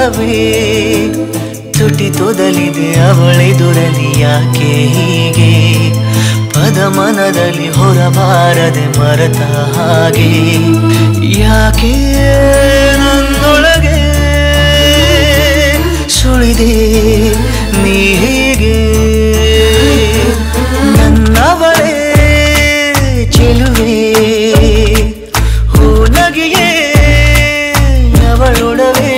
ಅವಳೊಡವೆ ತುಟಿ ತೊದಲಿದೆ ಅವಳೆದುರಲಿ ಯಾಕೆ ಹೀಗೆ ಪದ ಮನದಲ್ಲಿ ಹೊರಬಾರದೆ ಮರೆತ ಹಾಗೆ ಯಾಕೆ ನನ್ನೊಳಗೆ ಸುಳಿದೆ ನೀ ಹೀಗೆ ನನ್ನವಳೇ ಚೆಲುವೆ ಹೂ ನಗೆಯೇ ಅವಳೊಡವೆ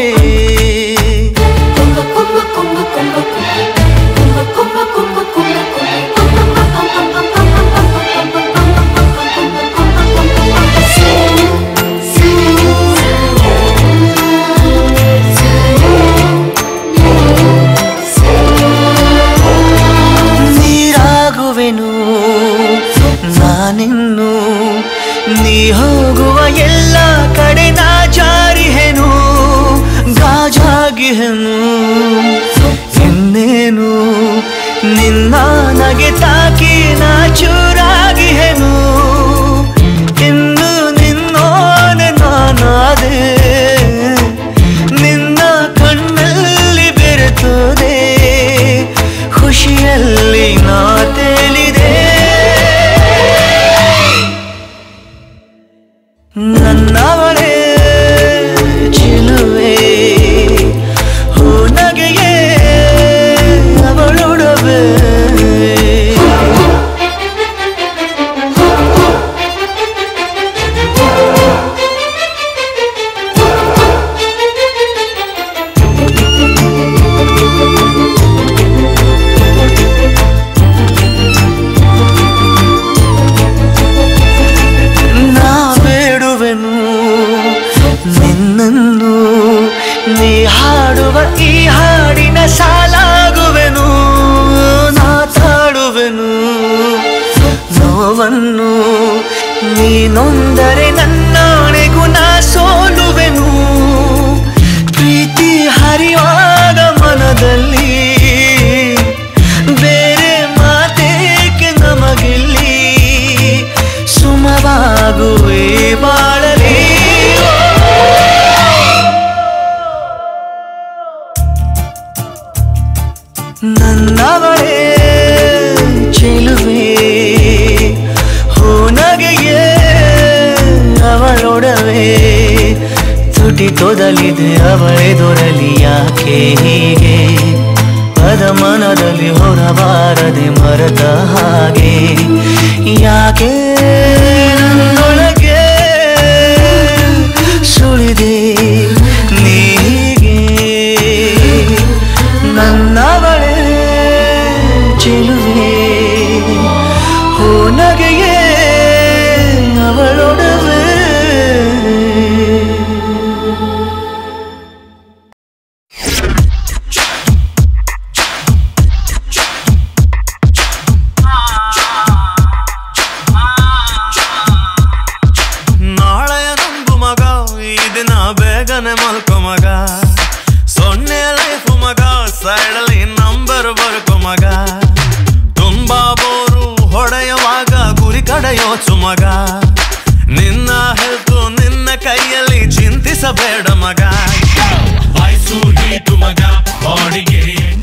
ನೀರಾಗುವೆನು ನಾನಿನ್ನು ನೀ ಹೋಗುವ ಎಲ್ಲ ಕಡೆ ನಾ ಜಾರಿಹೆನು ಗಾಜಾಗಿಹೆನು ಇನ್ನೇನು ನಿನ್ನ ನಗೆ ತಾಕಿ ನಾ ಚೂರಾಗಿಹೆನು ಇನ್ನು ನಿನ್ನೋನೆ ನಾನಾದೆ ನಿನ್ನ ಕಣ್ಣಲ್ಲಿ ಬೆರೆತೋದೆ ಖುಷಿಯಲ್ಲಿ ನಾ ತೇಲಿದೆ ನನ್ನವಳೇ ಚಿಲುವೆ ಹೂ ನಗೆಯೇ ಅವಳೊಡವೆ ನಾ ಬೇಡುವೆನು ನಿನ್ನನ್ನು ನೀ ಹಾಡುವ ಈ ಹಾಡಿನ ಸಾಲಾಗುವೆನು ನಾ ತಾಡುವೆನು ನೋವನ್ನು ನೀನೊಂದರೆ ನನ್ನಾಣೆಗೂ ನಾ ಸೋಲುವೆನು ಪ್ರೀತಿ ಹರಿಯುವಾಗ ಮನದಲ್ಲಿ ಬೇರೆ ಮಾತೇಕೆ ನಮಗಿಲ್ಲಿ ಸುಮವಾಗುವೆ ಬಾಳಲಿ ನನ್ನವಳೇ ಚೆಲುವೆ ಹೂ ನಗೆಯೇ ಅವಳೊಡವೆ ತುಟಿ ತೊದಲಿದೆ ಅವಳೆದುರಲಿ ಯಾಕೆ ಹೀಗೆ ಪದ ಮನದಲ್ಲಿ ಹೊರಬಾರದೆ ಮರೆತ ಹಾಗೆ ಯಾಕೆ ನನ್ನೊಳಗೆ ಸುಳಿದೆ ನೀಗೆ ನನ್ನವಳೇ ಚೆಲುವೆ ಹೂ ನಗೆಯೇ ಅವಳೊಡವೆ ನಾಳೆಯ ನಂಬು ಮಗ ಈ ದಿನ ಬೇಗನೆ ಮಲ್ಕೊ ಮಗ ಸೊನ್ನೆ ಲೈಫ್ ಮಗ ಸೈಡಲ್ಲಿ ನಂಬರ್ ಬರ್ಕೊ ಮಗ ತುಂಬಾ ಬೋರು ಹೊಡೆಯುವಾಗ ಗುರಿ ಕಡೆ ಯೋಚು ಮಗ ನಿನ್ನ ಹೆಲ್ತು ನಿನ್ನ ಕೈಯಲ್ಲಿ ಚಿಂತಿಸಬೇಡ ಮಗ ವಯಸ್ಸು ಹೀಟು ಮಗ ಬಾಡಿಗೆ